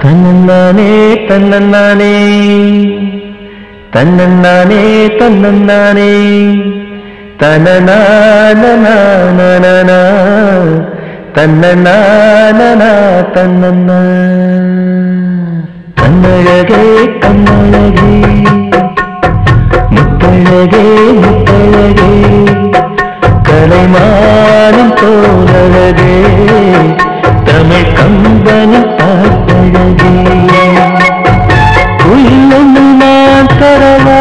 தன்னன்னானே தன்னன்னானே தன்னன்னானே தன்னன்னானே தனநானநானனா தன்னநானனா தன்னன்னா கண்ணழகே கண்ணழகே முத்தழகே முத்தழகே கலைமானும் தோழழகே Tamil company பார்த்தழகே குயிலொன்று நான் தரவா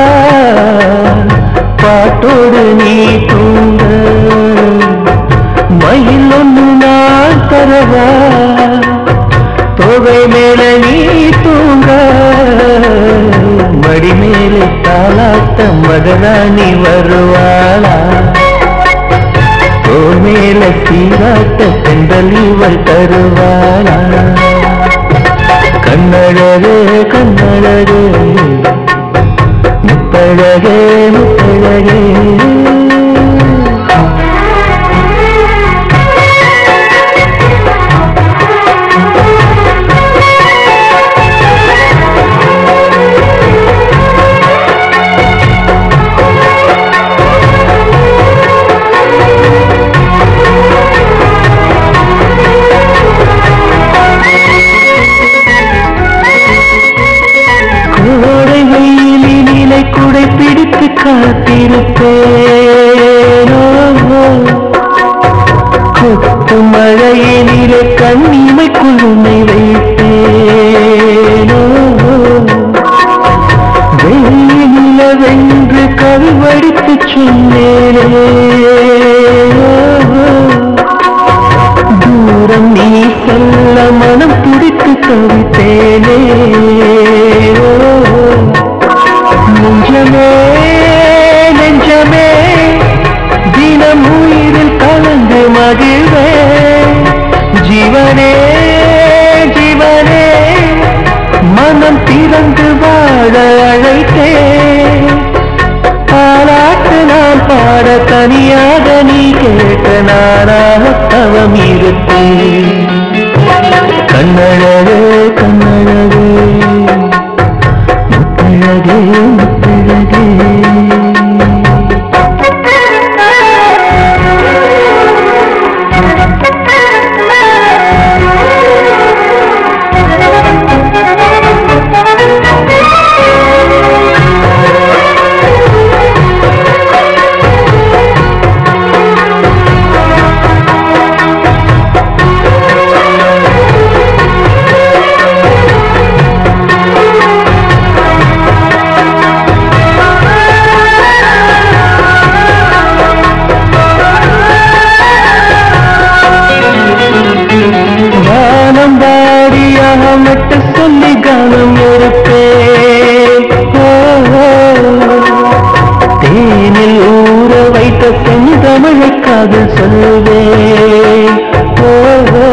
பாட்டோடு நீ தூங்க மயில் ஒன்று நான் தரவா தொகை மேல நீ தூங்க மடி மேலே தாளாட்ட மகராணி வருவாளா தோல் மேல சீராட்ட பெண்கள் இவள் தருவாளா கண்ணழகே கண்ணழகே முத்தழகே முத்தழகே கோடை வெயிலினிலை குடை பிடித்து காத்திருப்பேனோ கொத்து மழையினிலே கண்ணிமை குழுமை வைத்தேனோ வெயிலில வென்று கவிவடித்து சொன்னேனே தூரம் நீ செல்ல மனம் துடித்து தவித்தேனே நெஞ்சமே நெஞ்சமே தினம் உயிரில் கலந்து மகிழ்வே ஜீவனே ஜீவனே மனம் திறந்து வாழ அழைத்தேன் பாராட்டு நான் பாட தனியாக நீ கேட்க நானாக தவம் இருப்பேன் கண்ணழகே கண்ணழகே முத்தழகே முத்தழகே வானம் வாரியாக மட்டு சொல்லி கானம் இருப்பேன் ஓ, ஓ. தேனில் ஊற வைத்த செந்தமிழை காதல் சொல்வேன் ஓ, ஓ.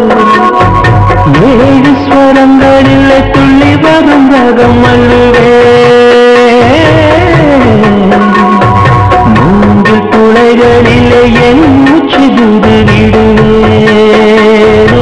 ஏழு ஸ்வரங்களில் துள்ளி வரும் ரகம் அழுவேன் மூன்று துளைகளிலே என் மூச்சு தூது விடுவேன்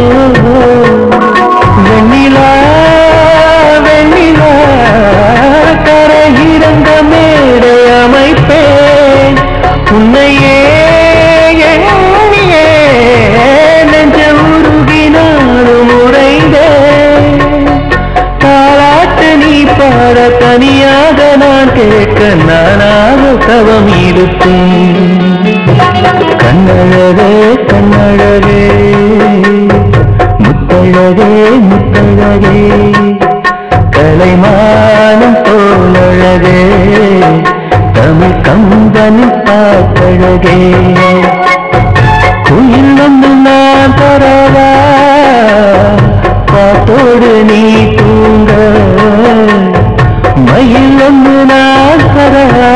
வெண்ணிலா வெண்ணிலா கரையிறங்க மேடை அமைப்பேன் உன்னையே எண்ணியே நெஞ்ச உருகினாலும் உறைந்தேன் தாளாட்டு நீ பாட தனியாக நான் கேட்க நானாக தவம் இருப்பேன் கண்ணழகே கண்ணழகே முத்தழகே முத்தழகே கலைமானம் தோழழகே தமிழ் கம்பனின் பாட்டழகே குயில் ஒன்று நான் தரவா பாட்டோடு நீ தூங்க மயில் ஒன்று நான் தரவா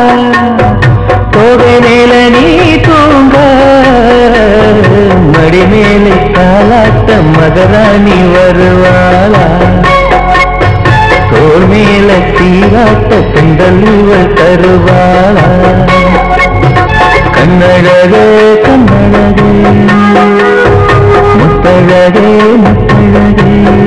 தொகை மேல நீ தூங்க மடி மேலே காலாட்ட மகராணி வருவாளா தோல் மேல சீராட்ட பெண்கள் இவள் தருவாளா கண்ணழகே கண்ணழகே முத்தழகே முத்தழகே